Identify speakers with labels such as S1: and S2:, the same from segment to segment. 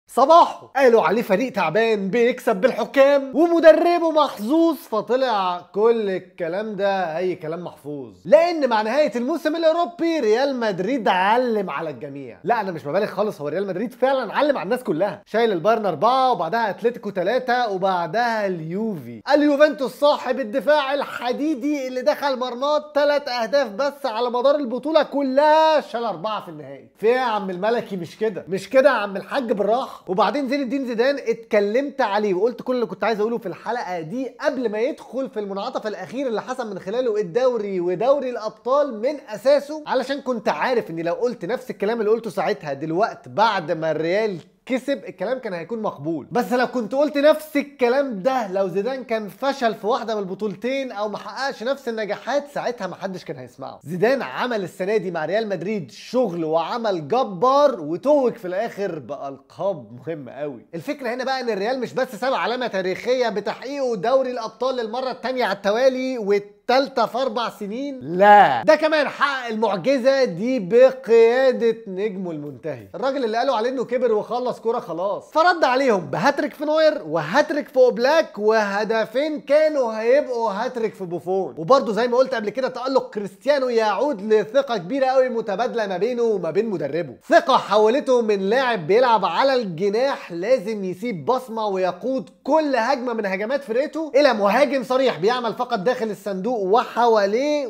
S1: صباحه قالوا عليه فريق تعبان بيكسب بالحكام ومدربه محظوظ فطلع كل الكلام ده اي كلام محفوظ لان مع نهايه الموسم الاوروبي ريال مدريد علم على الجميع لا انا مش ببالغ خالص هو ريال مدريد فعلا علم على الناس كلها شايل البايرن أربعة وبعدها اتلتيكو ثلاثة وبعدها اليوفي اليوفنتوس صاحب الدفاع الحديدي اللي دخل مرمات ثلاث اهداف بس على مدار البطوله كلها شال اربعه في النهائي في إيه يا عم الملكي مش كده مش كده يا عم الحاج بالراحه وبعدين زين الدين زيدان اتكلمت عليه وقلت كل اللي كنت عايز اقوله في الحلقه دي قبل ما يدخل في المنعطف الاخير اللي حسم من خلاله الدوري ودوري الابطال من اساسه علشان كنت عارف اني لو قلت نفس الكلام اللي قلته ساعتها دلوقت بعد ما الريال كسب الكلام كان هيكون مقبول بس لو كنت قلت نفس الكلام ده لو زيدان كان فشل في واحده من البطولتين او ما حققش نفس النجاحات ساعتها ما حدش كان هيسمعه زيدان عمل السنه دي مع ريال مدريد شغل وعمل جبار وتوج في الاخر بالقاب مهمه قوي الفكره هنا بقى ان الريال مش بس ساب علامه تاريخيه بتحقيقه دوري الابطال للمره الثانيه على التوالي والتالتة في أربع سنين؟ لا ده كمان حقق المعجزة دي بقيادة نجمه المنتهي الراجل اللي قالوا عليه إنه كبر وخلص كورة خلاص فرد عليهم بهاتريك في نوير وهاتريك في أوبلاك وهدفين كانوا هيبقوا هاتريك في بوفون وبرضه زي ما قلت قبل كده تألق كريستيانو يعود لثقة كبيرة قوي متبادلة ما بينه وما بين مدربه ثقة حولته من لاعب بيلعب على الجناح لازم يسيب بصمة ويقود كل هجمة من هجمات فرقته إلى مهاجم صريح بيعمل فقط داخل الصندوق وحواليه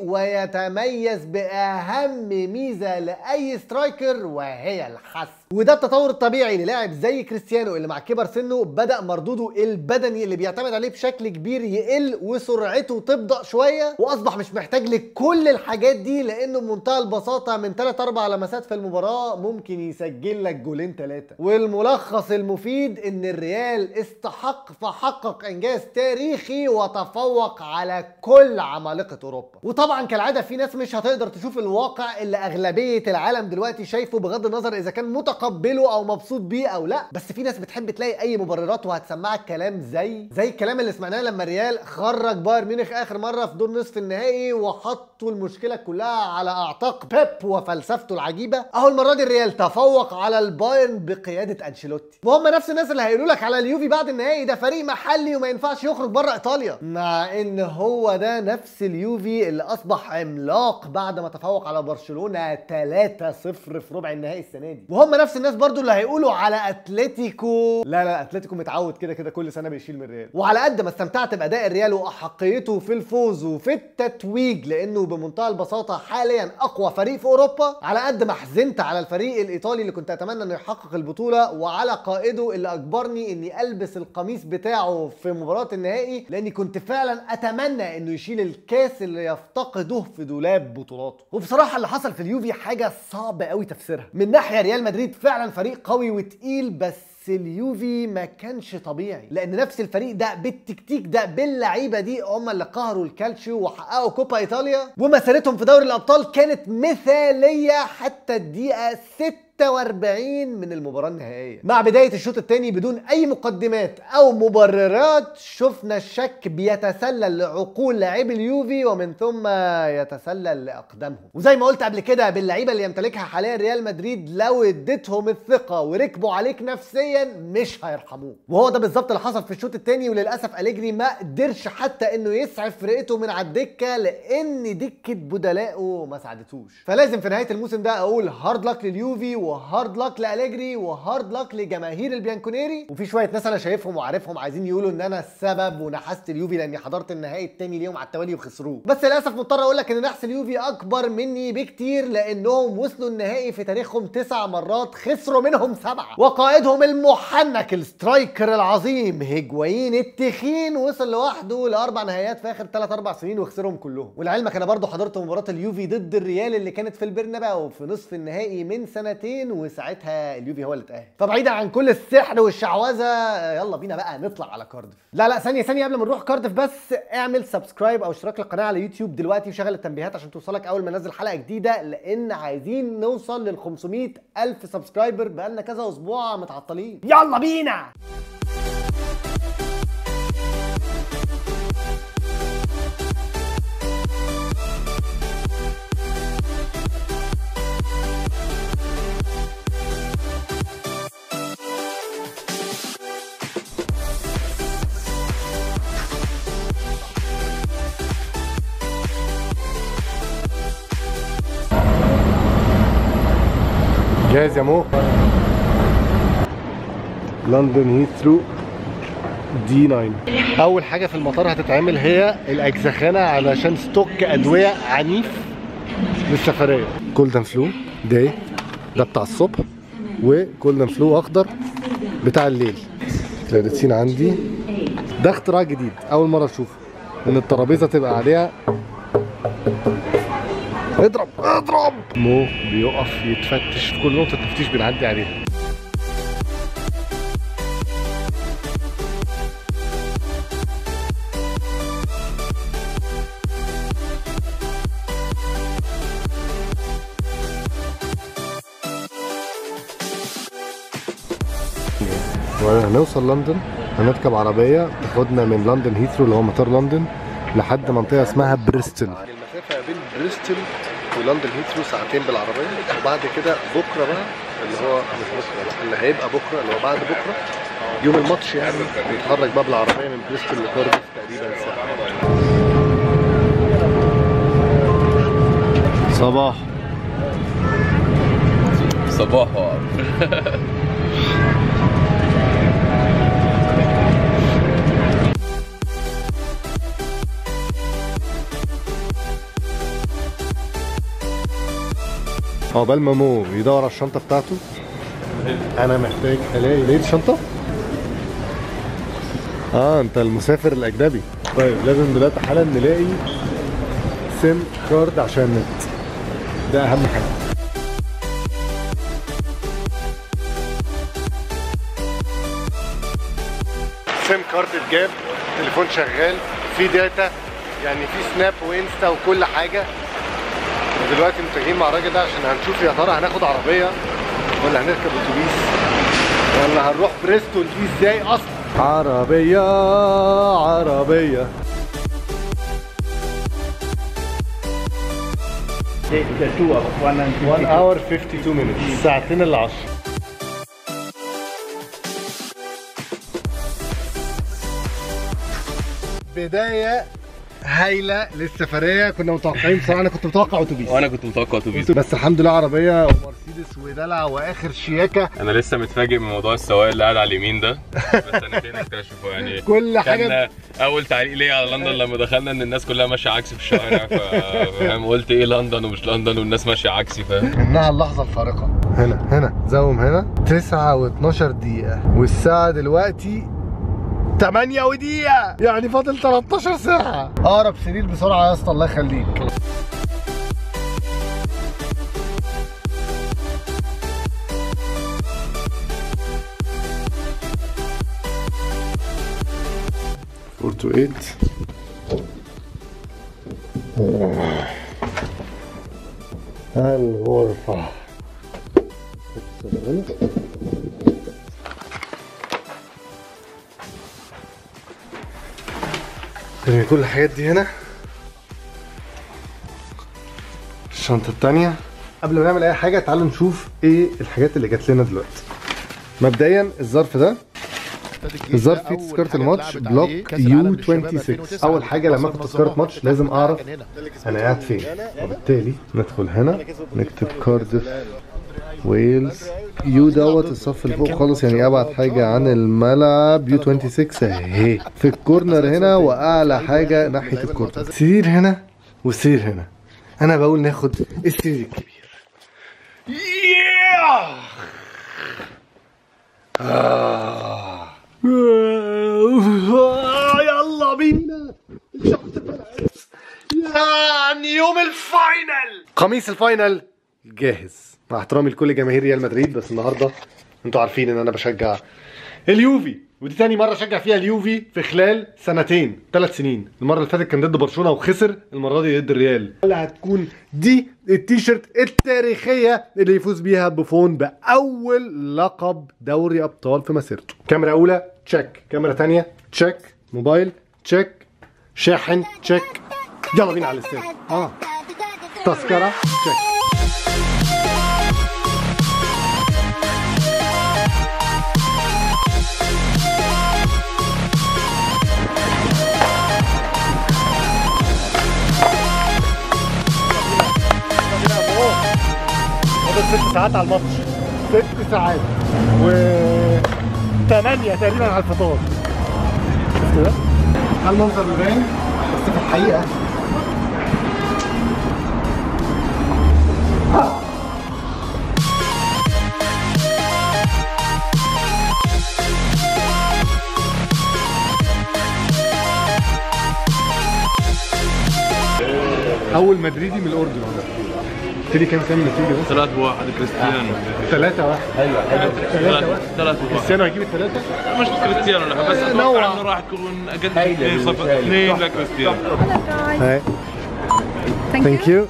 S1: ويتميز بأهم ميزة لأي سترايكر وهي الحس وده التطور الطبيعي للاعب زي كريستيانو اللي مع كبر سنه بدا مردوده البدني اللي بيعتمد عليه بشكل كبير يقل وسرعته تبدا شويه واصبح مش محتاج لكل الحاجات دي لانه بمنتهى البساطه من 3 4 لمسات في المباراه ممكن يسجل لك جولين ثلاثه والملخص المفيد ان الريال استحق فحقق انجاز تاريخي وتفوق على كل عمالقه اوروبا وطبعا كالعاده في ناس مش هتقدر تشوف الواقع اللي اغلبيه العالم دلوقتي شايفه بغض النظر اذا كان متقبل متقبله او مبسوط بيه او لا بس في ناس بتحب تلاقي اي مبررات وهتسمعك كلام زي زي الكلام اللي سمعناه لما الريال خرج بايرن ميونخ اخر مره في دور نصف النهائي وحطوا المشكله كلها على اعتاق بيب وفلسفته العجيبه اهو المره دي الريال تفوق على البايرن بقياده انشيلوتي وهم نفس الناس اللي هيقولوا لك على اليوفي بعد النهائي ده فريق محلي وما ينفعش يخرج بره ايطاليا مع ان هو ده نفس اليوفي اللي اصبح عملاق بعد ما تفوق على برشلونه 3-0 في ربع النهائي السنه دي وهم نفس الناس برضو اللي هيقولوا على اتلتيكو لا لا اتلتيكو متعود كده كده كل سنه بيشيل من الريال وعلى قد ما استمتعت باداء الريال واحقيته في الفوز وفي التتويج لانه بمنتهى البساطه حاليا اقوى فريق في اوروبا على قد ما حزنت على الفريق الايطالي اللي كنت اتمنى انه يحقق البطوله وعلى قائده اللي اجبرني اني البس القميص بتاعه في مباراه النهائي لاني كنت فعلا اتمنى انه يشيل الكاس اللي يفتقده في دولاب بطولاته وبصراحه اللي حصل في اليوفي حاجه صعبه قوي تفسيرها من ناحيه ريال مدريد فعلا فريق قوي وتقيل بس اليوفي ما كانش طبيعي لان نفس الفريق ده بالتكتيك ده باللعيبه دي هم اللي قهروا الكالتشيو وحققوا كوبا ايطاليا ومسيرتهم في دوري الابطال كانت مثاليه حتى الدقيقه 6 46 من المباراة النهائية مع بداية الشوط الثاني بدون أي مقدمات أو مبررات شفنا الشك بيتسلل لعقول لاعبي اليوفي ومن ثم يتسلل لأقدامهم وزي ما قلت قبل كده باللعيبة اللي يمتلكها حاليا ريال مدريد لو اديتهم الثقة وركبوا عليك نفسيا مش هيرحموك وهو ده بالظبط اللي حصل في الشوط الثاني وللأسف أليجري ما قدرش حتى إنه يسعف فرقته من على الدكة لأن دكة بدلائه ما ساعدتوش فلازم في نهاية الموسم ده أقول هارد لك لليوفي وهارد لك لاليجري وهارد لك لجماهير البيانكونيري وفي شويه ناس انا شايفهم وعارفهم عايزين يقولوا ان انا السبب ونحست اليوفي لاني حضرت النهائي التاني ليهم على التوالي وخسروه بس للاسف مضطر اقول لك ان نحس اليوفي اكبر مني بكتير لانهم وصلوا النهائي في تاريخهم تسع مرات خسروا منهم سبعه وقائدهم المحنك السترايكر العظيم هيجوايين التخين وصل لوحده لاربع نهائيات في اخر ثلاث اربع سنين وخسرهم كلهم ولعلمك انا برضو حضرت مباراه اليوفي ضد الريال اللي كانت في البرناباو في نصف النهائي من سنتين وساعتها اليوفي هو اللي اتاهل فبعيدا عن كل السحر والشعوذه يلا بينا بقى نطلع على كاردف لا لا ثانيه ثانيه قبل ما نروح كاردف بس اعمل سبسكرايب او اشتراك للقناه على يوتيوب دلوقتي وشغل التنبيهات عشان توصلك اول ما انزل حلقه جديده لان عايزين نوصل لل 500 الف سبسكرايبر بقالنا كذا اسبوع متعطلين يلا بينا جاهز يا مو لندن هيثرو دي 9 اول حاجه في المطار هتتعمل هي الاجزخانه علشان ستوك ادويه عنيف للسفريه جولدن فلو ده ده بتاع الصبح وجولدن فلو اخضر بتاع الليل كلاريتين عندي ده اختراع جديد اول مره اشوفه ان الترابيزه تبقى عليها اضرب اضرب مو بيقف يتفتش في كل نقطه تفتيش بنعدي عليها وهنوصل لندن هنركب عربية تاخدنا من لندن هيثرو اللي هو مطار لندن لحد منطقة اسمها بريستل المسافة بين بريستل ولندن هيثرو ساعتين بالعربية وبعد كده بكرة بقى اللي هو مش بكرة بقى اللي هيبقى بكرة اللي هو بعد بكرة يوم الماتش يعني نتحرك بقى بالعربية من بريستل لكارديف تقريبا ساعة صباح
S2: صباح
S1: عقبال ما مو يدور على الشنطة بتاعته أنا محتاج ألاقي لقيت الشنطة؟ اه انت المسافر الاجنبي طيب لازم دلوقتي حالا نلاقي سيم كارد عشان النت ده اهم حاجه سيم كارد اتجاب تليفون شغال في داتا يعني في سناب وانستا وكل حاجه ودلوقتي متجهين مع الراجل ده عشان هنشوف يا ترى هناخد عربيه ولا هنركب اتوبيس ولا هنروح بريستول دي ازاي اصلا عربيه عربيه
S3: The, the two of one and
S1: 1 hour 52 minutes ساعتين الا 10 بداية هايلة للسفرية كنا متوقعين بصراحة أنا كنت متوقع أتوبيس
S2: وانا كنت متوقع اتوبيس
S1: بس الحمد لله عربية ومرسيدس ودلع وآخر شياكة
S2: انا لسه متفاجئ من موضوع السواق اللي قاعد على اليمين ده بس انا فين اكتشفه يعني
S1: كل حاجة
S2: كان اول تعليق ليا على لندن لما دخلنا ان الناس كلها ماشيه عكسي في الشوارع ف- فاهم قلت ايه لندن ومش لندن والناس ماشيه عكسي فاهم
S1: إنها اللحظة الفارقة هنا هنا زوم هنا 9 و12 دقيقة والساعة دلوقتي 8 ودقيقة يعني فاضل 13 ساعة أقرب سرير بسرعة يا اسطى الله يخليك Four to eight. الغرفة ترمي كل الحاجات دي هنا الشنطة التانية قبل ما نعمل أي حاجة تعالوا نشوف إيه الحاجات اللي جات لنا دلوقتي مبدئيا الظرف ده الظرف فيه تذكرة الماتش بلوك يو 26 أول حاجة لما آخد تذكرة ماتش لازم أعرف أنا قاعد فين وبالتالي ندخل هنا نكتب كارديف ويلز يو دوت الصف اللي فوق خالص يعني ابعد حاجه عن الملعب يو 26 اهي في الكورنر هنا واعلى حاجه ناحيه الكورنر سرير هنا وسرير هنا انا بقول ناخد السرير الكبير آه. آه. يلا بينا الشمس طلعت يعني يوم الفاينل قميص الفاينل جاهز مع احترامي لكل جماهير ريال مدريد بس النهارده انتوا عارفين ان انا بشجع اليوفي ودي تاني مره اشجع فيها اليوفي في خلال سنتين ثلاث سنين المره اللي فاتت كان ضد برشلونه وخسر المره دي ضد الريال اللي هتكون دي التيشيرت التاريخيه اللي يفوز بيها بوفون باول لقب دوري ابطال في مسيرته كاميرا اولى تشيك كاميرا تانية تشيك موبايل تشيك شاحن تشيك يلا بينا على الاستاد اه تذكره تشيك فاضل ست ساعات على الماتش ساعات و 8 تقريبا على الفطار شفت ده؟ ده المنظر اللي باين بس في الحقيقه اول مدريدي من الاردن ابتدي كام كام نتيجه بس
S2: ثلاث بواحد كريستيانو
S1: 3 1
S2: ثلاث ثلاث بواحد
S1: كريستيانو هيجيب الثلاثه
S2: مش كريستيانو لا بس اتوقع انه راح تكون اقل 2 0 2 لكريستيانو
S1: هاي
S4: Thank,
S1: ثانك يو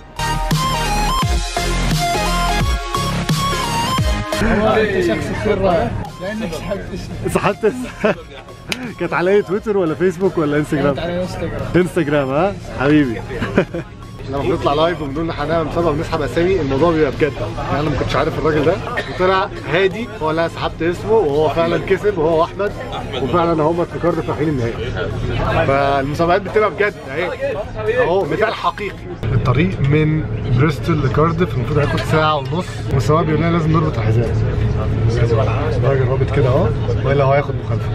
S5: انت شخص كثير رائع لانك سحبت
S1: سحبت كانت على ايه تويتر ولا فيسبوك ولا انستجرام؟
S5: على انستغرام
S1: انستجرام ها حبيبي لما بنطلع لايف وبنقول ان احنا هنعمل مسابقه ونسحب اسامي الموضوع بيبقى بجد يعني انا ما كنتش عارف الراجل ده وطلع هادي هو اللي انا سحبت اسمه وهو فعلا كسب وهو احمد وفعلا هم في كارد في النهائي فالمسابقات بتبقى بجد اهي اهو مثال حقيقي الطريق من بريستول لكاردف المفروض هياخد ساعه ونص والسواق بيقول لنا لازم نربط الحزام الراجل رابط كده اهو والا هو هياخد مخالفه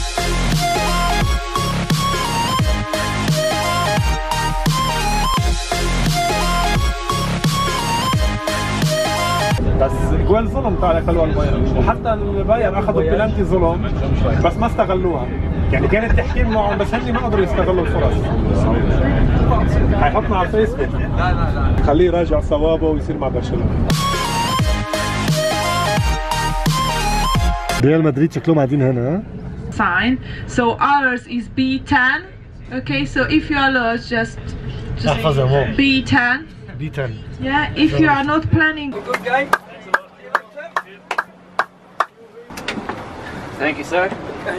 S6: بس الجوال ظلم تاع خلوا البايرن وحتى البايرن اخذوا بلانتي ظلم بس ما استغلوها يعني كان التحكيم معهم بس هن ما قدروا يستغلوا الفرص حيحطنا على الفيسبوك خليه يراجع صوابه ويصير مع برشلونه
S1: ريال مدريد شكلهم قاعدين هنا ها
S7: sign. So ours is B10. Okay, so if you are lost, just, just
S1: احفظ يا ماما
S7: B10.
S1: بي 10
S7: Yeah, if you are not planning
S3: Thank you, sir.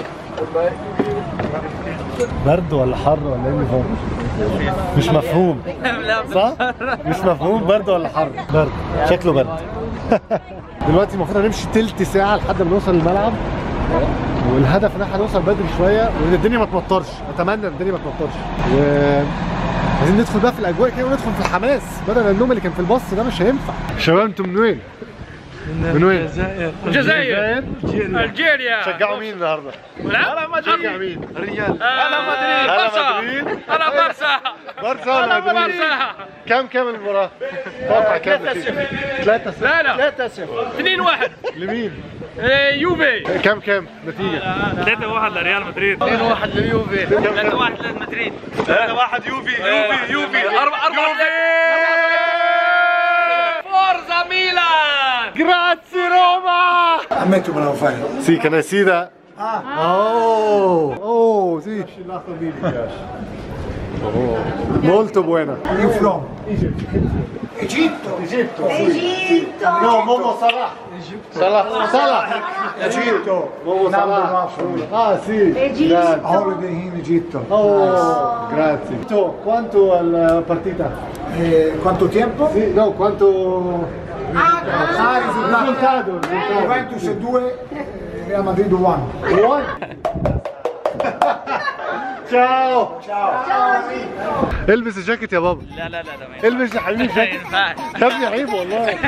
S1: برد ولا حر ولا ايه اللي فاهم؟ مش مفهوم صح؟ مش مفهوم برد ولا حر؟ برد شكله برد دلوقتي المفروض هنمشي تلت ساعة لحد ما نوصل الملعب والهدف ان احنا نوصل بدري شوية وان الدنيا ما تمطرش اتمنى ان الدنيا ما تمطرش و عايزين ندخل بقى في الاجواء كده وندخل في الحماس بدل النوم اللي كان في الباص ده مش هينفع شباب انتم من وين؟ من وين؟
S2: الجزائر الجيريا
S1: شجعوا مين النهارده؟
S2: انا مدريد
S1: شجع مين؟ الريال
S2: انا مدريد
S1: هلا
S2: برشا
S1: مدريد
S2: انا برشا
S1: بارسا ولا مدريد؟
S2: برشا
S1: كام كام المباراة؟ توقع كام 3 0
S2: لا لا
S3: 3 0
S2: 2 1
S1: لمين؟
S2: يوفي
S1: كام كام نتيجة؟
S6: 3 1 لريال مدريد
S3: 2 1 لليوفي
S2: 3 1 لمدريد 3 1 يوفي يوفي يوفي 4 4 فورزا ميلان
S1: جراتسي روما
S5: ammetto me lo fai
S1: Sì, che ne si da. Oh, oh, sì. Oh, molto buena.
S5: you from Egitto Egitto Egitto no Momo Salah
S1: Salah. Salah.
S5: Egitto
S1: Momo Salah. Ah, sì. Grazie.
S5: holiday in Egitto
S1: Oh, grazie. Quanto, quanto alla partita?
S5: Eh, quanto tempo?
S1: Sì, no, quanto...
S5: Ah, risultato
S1: Risultato, risultato.
S5: Juventus 2 Real Madrid 1
S1: Buon. Ciao.
S5: ciao
S1: البس الجاكيت يا بابا
S3: لا لا لا لا
S1: البس يا حبيبي الجاكيت يا ابني عيب والله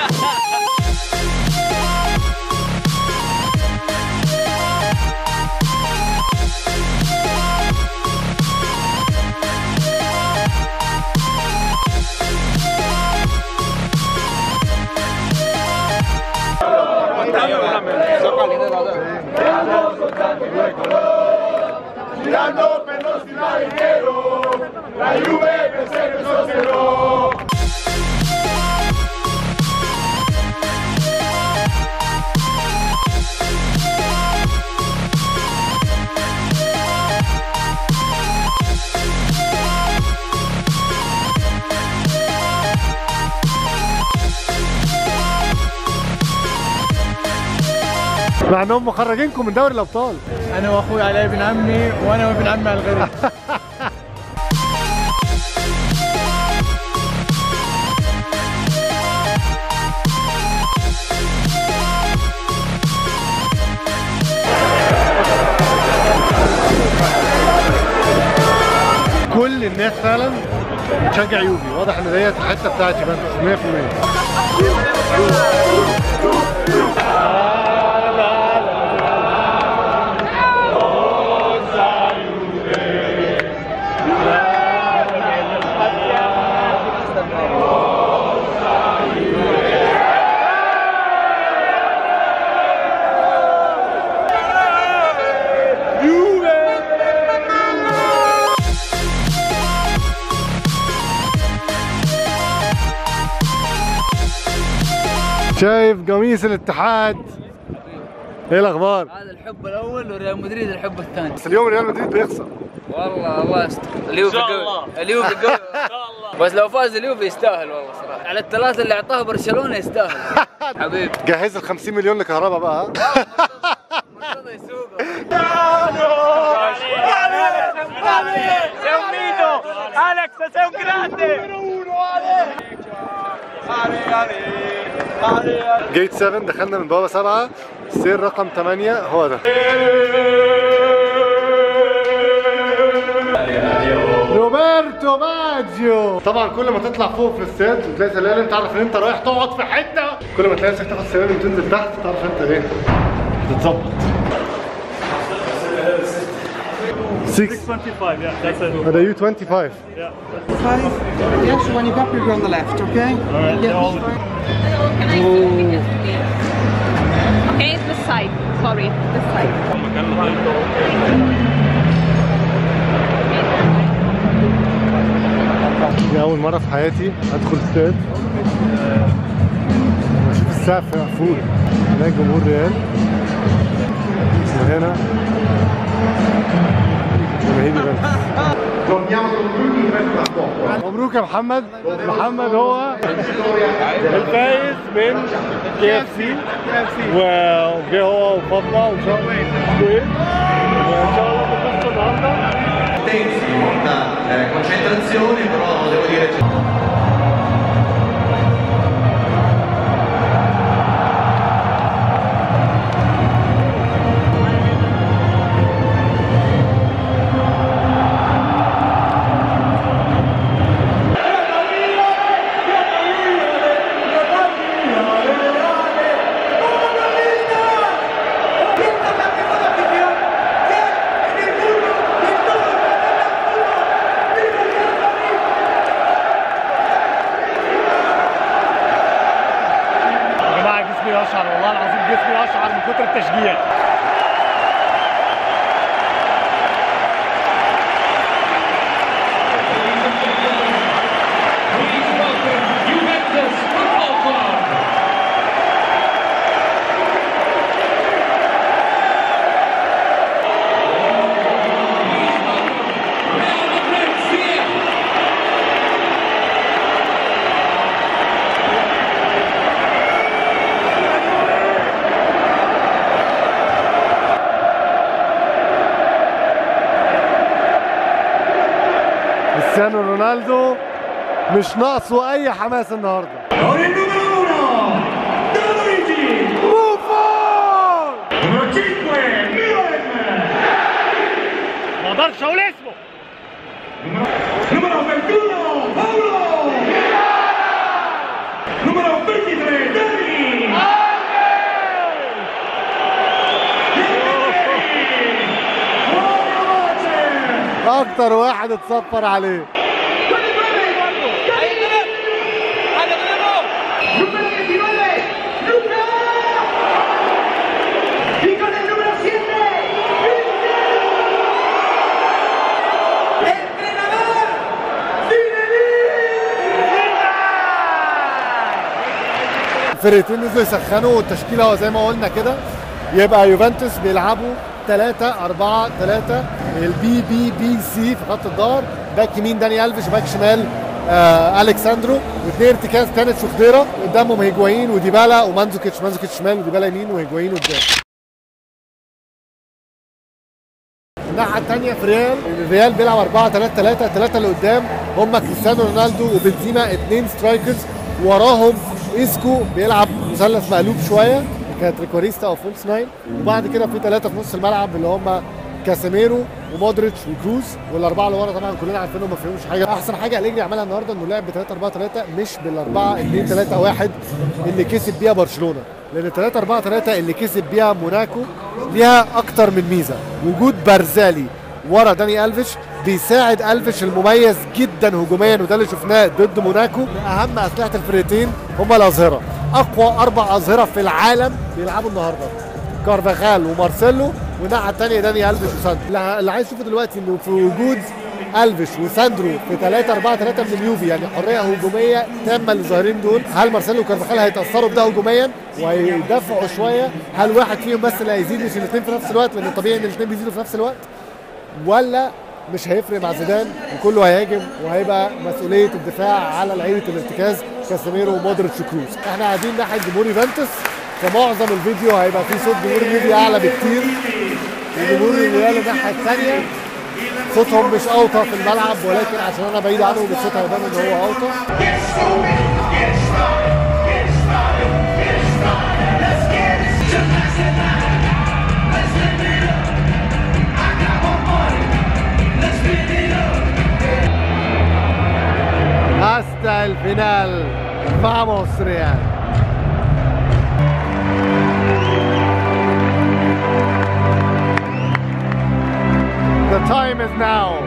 S1: مع انهم مخرجينكم من دوري الابطال
S5: انا واخوي علي ابن عمي وانا وابن عمي على الغريب
S1: كل الناس فعلا بتشجع يوفي واضح ان ديت الحته بتاعت يوفنتوس 100% شايف قميص الاتحاد ايه الاخبار
S3: هذا الحب الاول وريال مدريد الحب الثاني
S1: بس اليوم ريال مدريد بيخسر
S3: والله الله يستر اليوفي قوي اليوفي قوي بس لو فاز اليوفي يستاهل والله صراحه على الثلاثه اللي اعطاه برشلونه يستاهل حبيبي
S1: جهز ال 50 مليون لكهرباء بقى ها
S3: مرتضى يسوقه
S1: جيت 7 دخلنا من بوابه 7 سير رقم 8 هو ده روبرتو باجيو طبعا كل ما تطلع فوق في الاستاد وتلاقي سلالم تعرف ان انت رايح تقعد في حته كل ما تلاقي نفسك تاخد سلالم وتنزل تحت تعرف انت ايه تتظبط 6
S6: 25 yeah that's it
S1: هذا يو 25
S4: Five. Yes, when you go up, you go on the left, okay?
S6: Alright,
S4: Yeah,
S6: all-
S4: that's fine.
S8: Can I zoom in this, please? Okay, this side. Sorry, this side.
S1: دي أول مرة في حياتي أدخل استاد وأشوف السقف مقفول هناك جمهور ريال وهنا جماهير يوفنتوس مبروك يا محمد محمد هو الفايز من كي اف سي وجه هو وفاطمه وان شاء الله كويس وان شاء الله تفوزوا النهارده
S9: intensi, molta eh, concentrazione, però devo dire
S1: يا جماعه جسمي اشعر والله العظيم جسمي اشعر من كتر التشجيع كريستيانو رونالدو مش ناقصه اي حماس النهارده ما اقدرش اقول اسمه اكتر واحد اتصفر عليه الفرقتين نزلوا يسخنوا التشكيله هو زي ما قلنا كده يبقى يوفنتوس بيلعبوا 3 4 3 البي بي بي سي في خط الظهر باك يمين داني الفيش باك شمال آه الكساندرو واثنين ارتكاز تانس وخضيره قدامهم هيجوايين وديبالا ومانزوكيتش مانزوكيتش شمال وديبالا يمين وهيجوايين قدام الناحيه الثانيه في ريال الريال بيلعب 4 3 3 3 اللي قدام هم كريستيانو رونالدو وبنزيما اثنين سترايكرز وراهم اسكو بيلعب مثلث مقلوب شويه كانت ريكوريستا او فولس ناين وبعد كده في ثلاثه في نص الملعب اللي هم كاسيميرو ومودريتش وكروز والاربعه اللي ورا طبعا كلنا عارفينهم ما فيهمش حاجه احسن حاجه اليجري عملها النهارده انه لعب ب 3 4 3 مش بال 4 2 3 1 اللي كسب بيها برشلونه لان 3 4 3 اللي كسب بيها موناكو ليها اكتر من ميزه وجود بارزالي ورا داني الفيش بيساعد الفيش المميز جدا هجوميا وده اللي شفناه ضد موناكو اهم اسلحه الفرقتين هم الاظهره اقوى اربع اظهره في العالم بيلعبوا النهارده كارفاخال ومارسيلو والناحيه الثانيه داني الفيش وسانتو اللي اللي عايز اشوفه دلوقتي انه في وجود الفيش وساندرو في 3 4 3 من اليوفي يعني حريه هجوميه تامه للظاهرين دول هل مارسيلو وكارفاخال هيتاثروا بده هجوميا وهيدافعوا شويه هل واحد فيهم بس اللي هيزيد مش الاثنين في نفس الوقت لان الطبيعي ان الاثنين بيزيدوا في نفس الوقت ولا مش هيفرق مع زيدان وكله هيهاجم وهيبقى مسؤوليه الدفاع على لعيبه الارتكاز كاسيميرو ومودريتش وكروز احنا قاعدين ناحيه جمهور يوفنتوس فمعظم الفيديو هيبقى فيه صوت جمهور اليوفي اعلى بكتير وجمهور الريال الناحيه الثانيه صوتهم مش اوطى في الملعب ولكن عشان انا بعيد عنهم الصوت هيبان ان هو اوطى hasta el final. Vamos, Real. The time is now.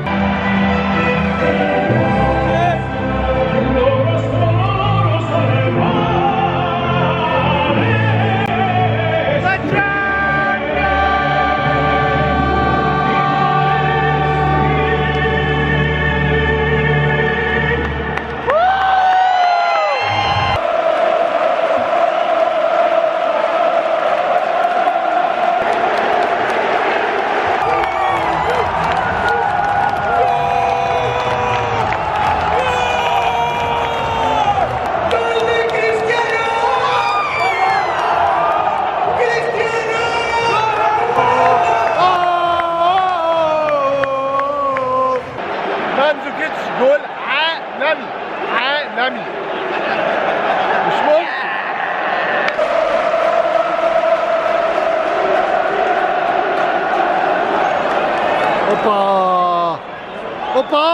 S5: مانزوكيتش جول عالمي عالمي مش ممكن
S1: اوبا اوبا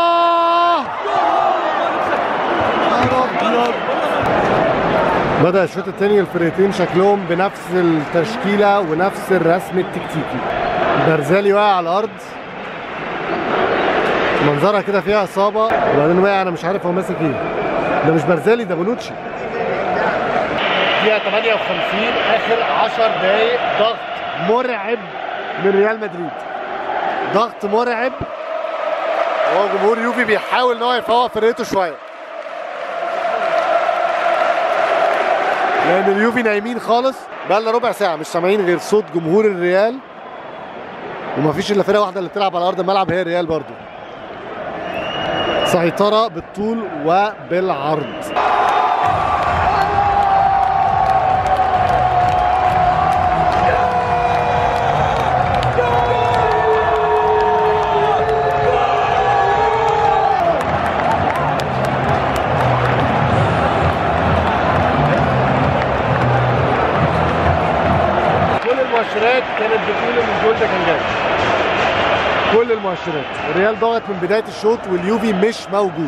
S1: يا أبيض. بدأ الشوط الثاني الفرقتين شكلهم بنفس التشكيلة ونفس الرسم التكتيكي برزالي واقع على الأرض منظرها كده فيها إصابة وبعدين واقع أنا مش عارف هو ماسك إيه ده مش برزالي ده بونوتشي دقيقة 58 آخر 10 دقايق ضغط مرعب من ريال مدريد ضغط مرعب هو جمهور يوفي بيحاول ان هو يفوق فرقته شويه لان اليوفي نايمين خالص بقى لنا ربع ساعه مش سامعين غير صوت جمهور الريال ومفيش الا فرقه واحده اللي بتلعب على ارض الملعب هي الريال برضو سيطره بالطول وبالعرض كل المؤشرات كانت بتقول ان الجول ده كان جاي كل المؤشرات الريال ضغط من بدايه الشوط واليوفي مش موجود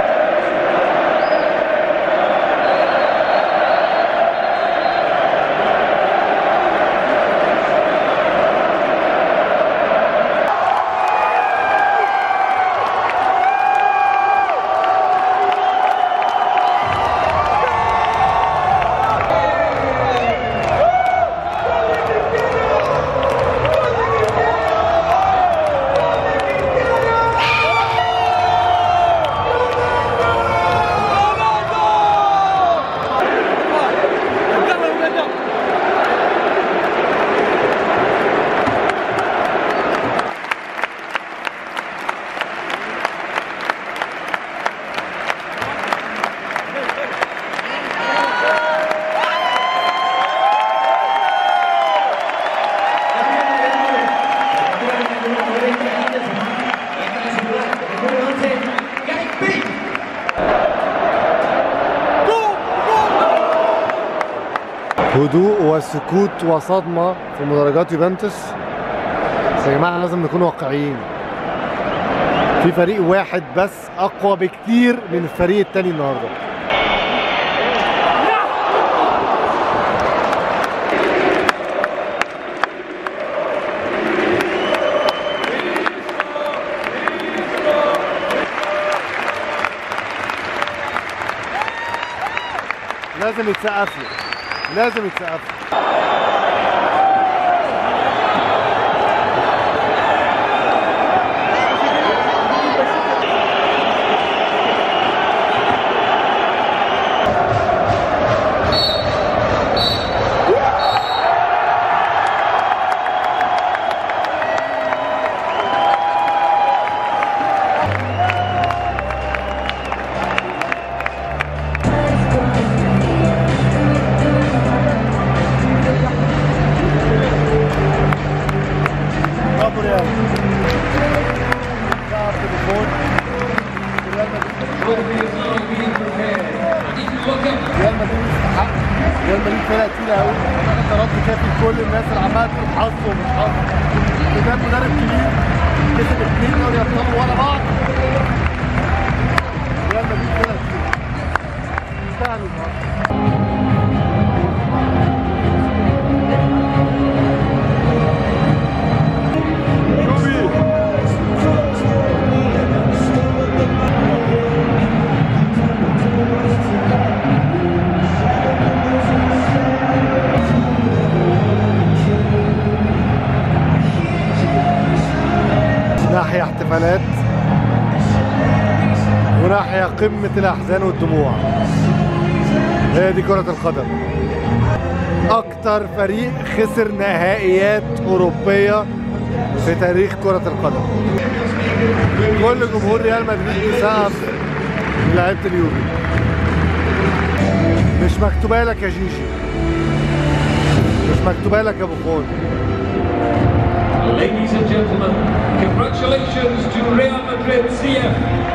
S1: هدوء وسكوت وصدمة في مدرجات يوفنتوس بس يا جماعة لازم نكون واقعيين في فريق واحد بس أقوى بكتير من الفريق التاني النهاردة لازم يتسقف له لازم يتسقف له سقفوا ريال سقف تليفون ريال مدريد ريال مدريد يستحق ريال مدريد فرقه تقيله قوي اعتقد رد كافي لكل الناس اللي عماله تقول حظ ومش حظ ده مدرب كبير كسب اثنين دوري ابطال ورا بعض ريال مدريد فرقه تقيله يستاهلوا النهارده ناحية احتفالات وناحية قمة الأحزان والدموع هي دي كرة القدم أكتر فريق خسر نهائيات أوروبية في تاريخ كرة القدم كل جمهور ريال مدريد سقف لعيبة اليوفي مش مكتوبة لك يا جيجي مش مكتوبة لك يا بوفون
S10: Ladies and gentlemen, congratulations to Real Madrid CF